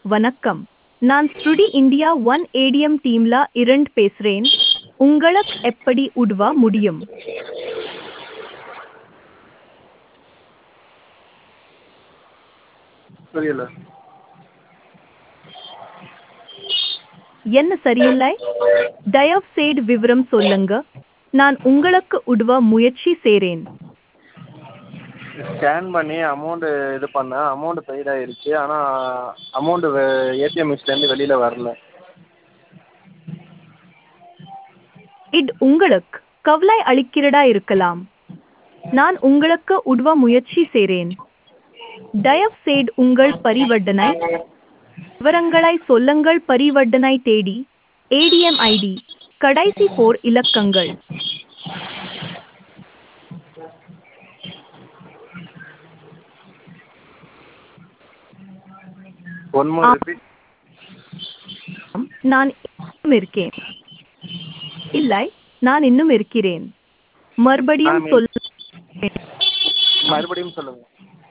வணக்கம் நான் ஸ்ருடி இந்தியா ஒன் ஏடிஎம் டீம்ல இரண்டு பேசுறேன் உங்களுக்கு எப்படி உதவ முடியும் புரியல என்ன சரியில்லை தயவு செய்து விவரம் சொல்லுங்க நான் உங்களுக்கு உதவ முயற்சி செய்றேன் ஸ்கேன் பண்ணி அமௌண்ட்டு இது பண்ணேன் அமௌண்ட் பெய்ட் ஆயிருச்சு ஆனால் அமௌண்ட்டு ஏடிஎம் மிஷின்லேருந்து வெளியில் வரல இது உங்களுக்கு கவலை அளிக்கிறதா இருக்கலாம் நான் உங்களுக்கு உதவ முயற்சி செய்றேன் தயவு செய்து உங்கள் பரிவர்த்தனை விவரங்களை சொல்லுங்கள் பரிவர்த்தனை தேடி ஏடிஎம் ஐடி கடைசி போர் இலக்கங்கள் ஒன் மோர் ரிப்பீட் ஆம், நான் இன்னும் இருக்கேன் இல்லை நான் இன்னும் இருக்கிறேன் மறுபடியும் ஆம். சொல் மறுபடியும் சொல்லுங்கள்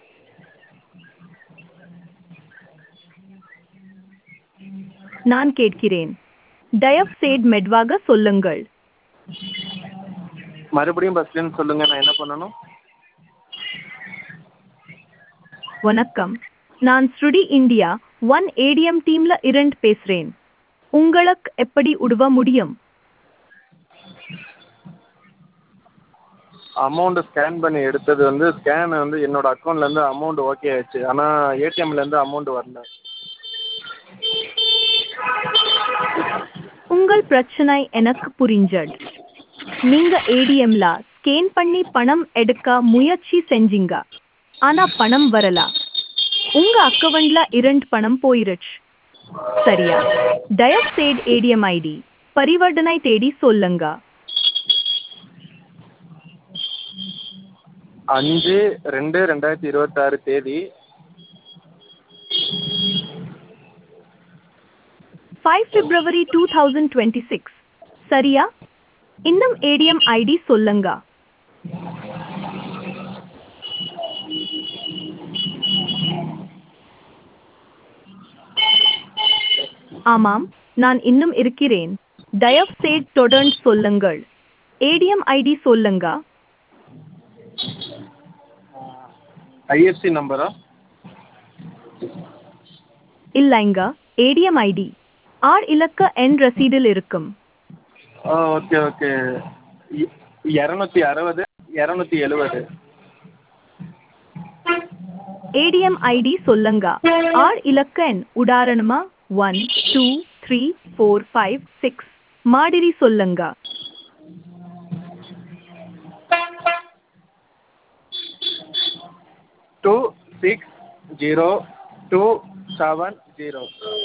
நான் கேட்கிறேன் தயவு செய்து மெதுவாக சொல்லுங்கள் மறுபடியும் ஃபஸ்ட்லேருந்து சொல்லுங்கள் நான் என்ன பண்ணணும் வணக்கம் நான் ஸ்ருடி இந்தியா ஒன் ஏடிஎம் டீம்ல இரண்டு பேசுறேன் உங்களுக்கு எப்படி உதவ முடியும் அமௌண்ட்டு ஸ்கேன் பண்ணி எடுத்தது வந்து ஸ்கேன் வந்து என்னோட அக்கௌண்ட்லேருந்து அமௌண்ட் ஓகே ஆயிடுச்சு ஆனால் ஏடிஎம்லேருந்து அமௌண்ட் வரல உங்கள் பிரச்சனை எனக்கு புரிஞ்சது நீங்க ஏடிஎம்ல ஸ்கேன் பண்ணி பணம் எடுக்க முயற்சி செஞ்சீங்க ஆனா பணம் வரல உங்க அக்கவுண்ட்ல இரண்டு பணம் போயிருச்சு சரியா தயவு செய்து ஏடிஎம் ஐடி பரிவர்த்தனை தேடி சொல்லுங்க அஞ்சு ரெண்டு ரெண்டாயிரத்தி இருபத்தாறு தேதி five February two thousand twenty six சரியா இன்னும் ஏடிஎம் ஐடி சொல்லுங்க ஆமாம் நான் இன்னும் இருக்கிறேன் தயவு செய்து தொடர்ந்து சொல்லுங்கள் ஏடிஎம் ஐடி சொல்லுங்க ஐஎஃப்சி நம்பரா இல்லைங்க ஏடிஎம் ஐடி ஆர் இலக்க எண் ரசீடில் இருக்கும் ஆ ஓகே ஓகே இரநூத்தி அறுபது இரநூத்தி எழுபது ஏடிஎம் ஐடி சொல்லுங்க ஆர் இலக்க எண் உதாரணமா one two three four five six மாதிரி சொல்லுங்க two six zero two seven zero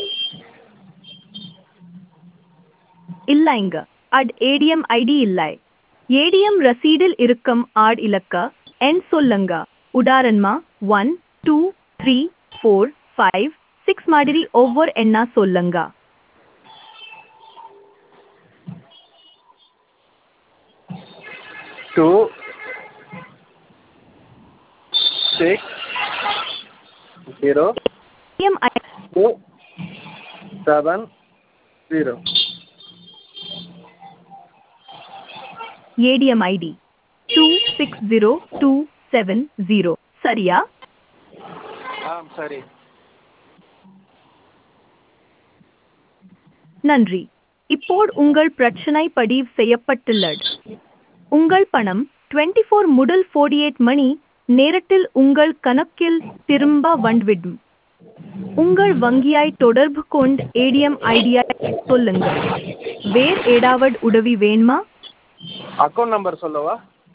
இல்லைங்க அட் ஏடிஎம் ஐடி இல்லை ஏடிஎம் ரசீடில் இருக்கும் ஆட் இலக்க எண் சொல்லுங்க உதாரணமா one two three four five six மாதிரி ஒவ்வொரு எண்ணா சொல்லுங்க two six zero ATM two seven zero ATM ID two six zero two seven zero சரியா ஆ சரி நன்றி இப்போது உங்கள் பிரச்சனை பதிவு செய்யப்பட்டுள்ளது உங்கள் பணம் டுவெண்ட்டி ஃபோர் முதல் ஃபோர்டி எயிட் மணி நேரத்தில் உங்கள் கணக்கில் திரும்ப வந்துவிடும் உங்கள் வங்கியாய் தொடர்பு கொண்டு ஏடிஎம் ஐடியா சொல்லுங்கள் வேறு ஏதாவது உதவி வேணுமா அக்கௌண்ட் நம்பர் சொல்லவா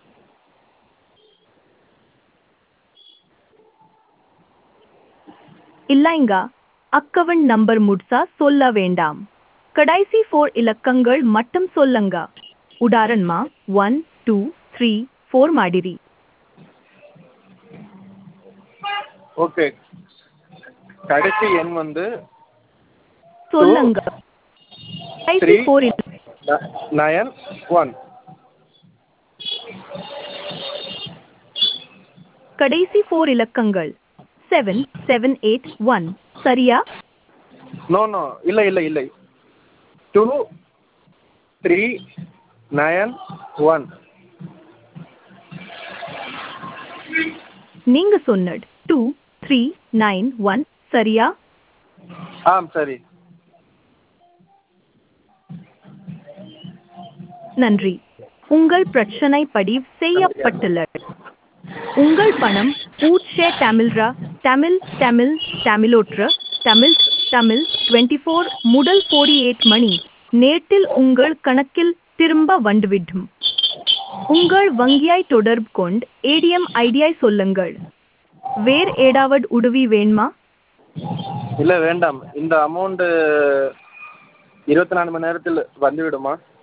இல்லைங்க அக்கவுண்ட் நம்பர் முட்சா சொல்ல வேண்டாம் கடைசி ஃபோர் இலக்கங்கள் மட்டும் சொல்லுங்க உதாரணமா ஒன் டூ த்ரீ ஃபோர் மாதிரி ஓகே கடைசி எண் வந்து சொல்லுங்க கடைசி three. ஃபோர் நயன் ஒன் கடைசி ஃபோர் இலக்கங்கள் செவன் செவன் எயிட் ஒன் சரியா நோ நோ இல்லை இல்லை இல்லை டூ த்ரீ நயன் ஒன் நீங்க சொன்னது டூ த்ரீ நைன் ஒன் சரியா ஆம் சரி நன்றி உங்கள் பிரச்சனை பதிவு செய்யப்பட்டுள்ளது உங்கள் பணம் பூட்ஷே தமிழ்ரா தமிழ் தமிழ் தமிழோற்று தமிழ் தமிழ் டுவெண்ட்டி ஃபோர் முதல் ஃபோர்டி எயிட் மணி நேற்றில் உங்கள் கணக்கில் திரும்ப வந்துவிடும் உங்கள் வங்கியாய் தொடர்பு கொண்டு ஏடிஎம் ஐடியாய் சொல்லுங்கள் வேறு ஏதாவது உதவி வேணுமா இல்லை வேண்டாம் இந்த அமௌண்ட்டு இருபத்தி நாலு மணி நேரத்தில் வந்துவிடுமா